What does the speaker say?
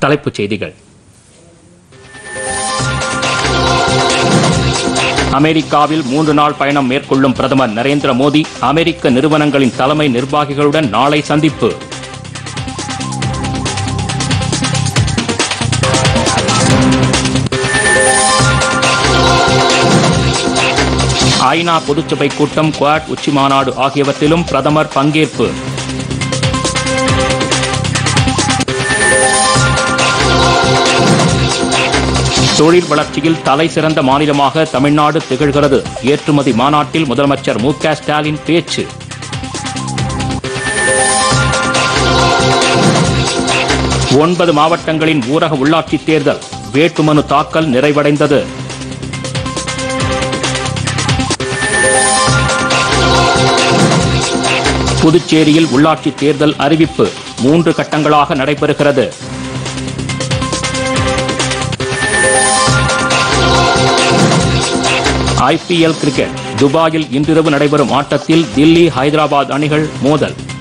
தலைப்புச் செய்திகள் அமெரிக்காவில் மூன்று நாள் பயணம் மேற்கொள்ளும் பிரதமர் நரேந்திர மோடி அமெரிக்க நிறுவனங்களின் தலைமை நிர்வாகிகளுடன் நாளை சந்திப்பு ஐநா பொதுச்சபை கூட்டம் குவாட் உச்சிமாநாடு ஆகியவற்றிலும் பிரதமர் பங்கேற்பு தொழில் வளர்ச்சியில் தலை சிறந்த மாநிலமாக தமிழ்நாடு திகழ்கிறது ஏற்றுமதி மாநாட்டில் முதலமைச்சர் மு க ஸ்டாலின் பேச்சு ஒன்பது மாவட்டங்களின் ஊரக உள்ளாட்சித் தேர்தல் வேட்புமனு தாக்கல் நிறைவடைந்தது புதுச்சேரியில் உள்ளாட்சித் தேர்தல் அறிவிப்பு மூன்று கட்டங்களாக நடைபெறுகிறது ஐபிஎல் கிரிக்கெட் துபாயில் இன்றிரவு நடைபெறும் ஆட்டத்தில் தில்லி ஹைதராபாத் அணிகள் மோதல்